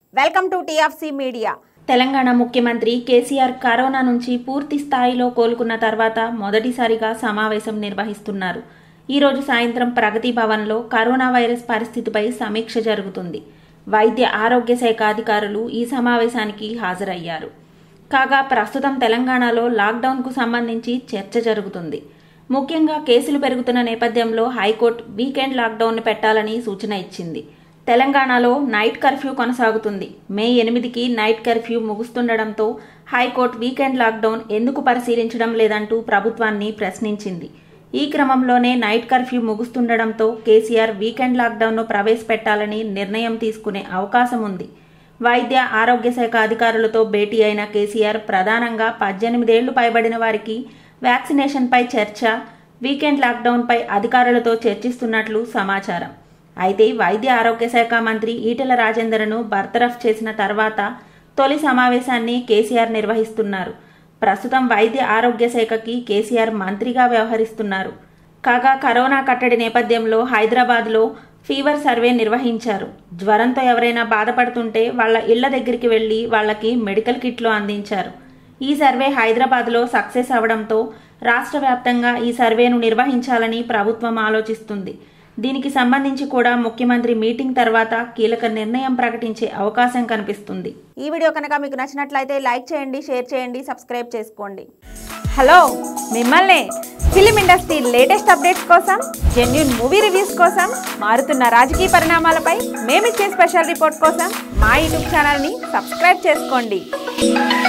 welcome to TFC media Telangana ముఖ్యమంత్రి KCR corona నుంచి పూర్తి స్థాయిలో కోలుకున్న తర్వాత మొదటిసారిగా సమావేశం నిర్వహిస్తున్నారు ఈరోజు సాయంత్రం ప్రగతి భవన్లో కరోనా వైరస్ పరిస్థితిపై సమీక్ష జరుగుతుంది వైద్య ఆరోగ్య శాఖ అధికారులు ఈ సమావేశానికి హాజరయ్యారు కాగా ప్రస్తుతం తెలంగాణలో లాక్డౌన్కు సంబంధించి చర్చ జరుగుతుంది ముఖ్యంగా కేసులు పెరుగుతున్న నేపథ్యంలో హైకోర్టు వీకెండ్ లాక్డౌన్ పెట్టాలని సూచన ఇచ్చింది తెలంగాణలో నైట్ కర్ఫ్యూ కొనసాగుతుంది మే ఎనిమిదికి నైట్ కర్ఫ్యూ ముగుస్తుండటంతో హైకోర్టు వీకెండ్ లాక్డౌన్ ఎందుకు పరిశీలించడం లేదంటూ ప్రభుత్వాన్ని ప్రశ్నించింది ఈ క్రమంలోనే నైట్ కర్ఫ్యూ ముగుస్తుండటంతో కేసీఆర్ వీకెండ్ లాక్డౌన్ను ప్రవేశపెట్టాలని నిర్ణయం తీసుకునే అవకాశం ఉంది వైద్య ఆరోగ్య శాఖ అధికారులతో భేటీ అయిన కేసీఆర్ ప్రధానంగా పద్దెనిమిదేళ్లు పైబడిన వారికి వ్యాక్సినేషన్పై చర్చ వీకెండ్ లాక్డౌన్పై అధికారులతో చర్చిస్తున్నట్లు సమాచారం అయితే వైద్య ఆరోగ్య శాఖ మంత్రి ఈటెల రాజేందర్ను బర్తరఫ్ చేసిన తర్వాత తొలి సమావేశాన్ని కేసీఆర్ నిర్వహిస్తున్నారు ప్రస్తుతం వైద్య ఆరోగ్య శాఖకి కేసీఆర్ మంత్రిగా వ్యవహరిస్తున్నారు కాగా కరోనా కట్టడి నేపథ్యంలో హైదరాబాద్లో ఫీవర్ సర్వే నిర్వహించారు జ్వరంతో ఎవరైనా బాధపడుతుంటే వాళ్ళ ఇళ్ల దగ్గరికి వెళ్లి వాళ్ళకి మెడికల్ కిట్లు అందించారు ఈ సర్వే హైదరాబాద్లో సక్సెస్ అవడంతో రాష్ట్ర వ్యాప్తంగా ఈ సర్వేను నిర్వహించాలని ప్రభుత్వం ఆలోచిస్తుంది దీనికి సంబంధించి కూడా ముఖ్యమంత్రి మీటింగ్ తర్వాత కీలక నిర్ణయం ప్రకటించే అవకాశం కనిపిస్తుంది ఈ వీడియో కనుక మీకు నచ్చినట్లయితే లైక్ చేయండి షేర్ చేయండి సబ్స్క్రైబ్ చేసుకోండి హలో మిమ్మల్ని ఫిలిం ఇండస్ట్రీ లేటెస్ట్ అప్డేట్స్ కోసం జెన్యున్ మూవీ రివ్యూస్ కోసం మారుతున్న రాజకీయ పరిణామాలపై మేమిచ్చే స్పెషల్ రిపోర్ట్ కోసం మా యూట్యూబ్ ఛానల్ని సబ్స్క్రైబ్ చేసుకోండి